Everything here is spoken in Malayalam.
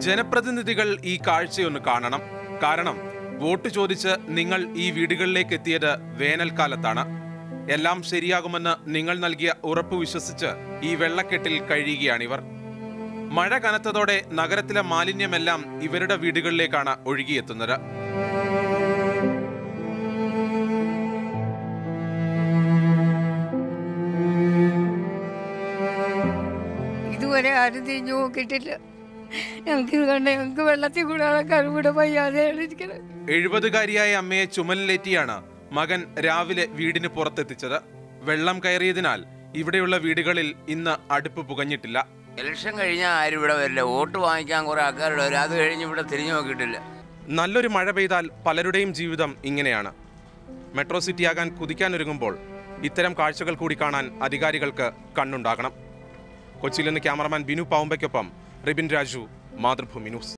ജനപ്രതിനിധികൾ ഈ കാഴ്ചയൊന്ന് കാണണം കാരണം വോട്ട് ചോദിച്ച് നിങ്ങൾ ഈ വീടുകളിലേക്ക് എത്തിയത് വേനൽക്കാലത്താണ് എല്ലാം ശരിയാകുമെന്ന് നിങ്ങൾ നൽകിയ ഉറപ്പ് വിശ്വസിച്ച് ഈ വെള്ളക്കെട്ടിൽ കഴിയുകയാണിവർ മഴ കനത്തതോടെ നഗരത്തിലെ മാലിന്യമെല്ലാം ഇവരുടെ വീടുകളിലേക്കാണ് ഒഴുകിയെത്തുന്നത് ഇതുവരെ ആരും തിരിഞ്ഞു നോക്കിയിട്ടില്ല ഞങ്ങൾക്ക് ഇത് കണ്ട ഞങ്ങൾക്ക് വെള്ളത്തിൽ കൂടെ ആൾക്കാർ ഇവിടെ വയ്യാതെയാണ് ഇരിക്കുന്നത് എഴുപതുകാരിയായ അമ്മയെ ചുമലിലേറ്റിയാണ് മകൻ രാവിലെ വീടിന് പുറത്തെത്തിച്ചത് വെള്ളം കയറിയതിനാൽ ഇവിടെയുള്ള വീടുകളിൽ ഇന്ന് അടുപ്പ് പുകഞ്ഞിട്ടില്ല ഇലക്ഷൻ കഴിഞ്ഞാൽ ആരും ഇവിടെ വരില്ല വോട്ട് വാങ്ങിക്കാൻ കുറെ ആൾക്കാരുടെ വരും അത് കഴിഞ്ഞ് ഇവിടെ തിരിഞ്ഞു നോക്കിയിട്ടില്ല നല്ലൊരു മഴ പെയ്താൽ പലരുടെയും ജീവിതം ഇങ്ങനെയാണ് മെട്രോ സിറ്റിയാകാൻ കുതിക്കാനൊരുങ്ങുമ്പോൾ ഇത്തരം കാഴ്ചകൾ കൂടി കാണാൻ അധികാരികൾക്ക് കണ്ണുണ്ടാകണം കൊച്ചിയിൽ നിന്ന് ക്യാമറമാൻ ബിനു പാവുമ്പയ്ക്കൊപ്പം റിബിൻ രാജു മാതൃഭൂമി ന്യൂസ്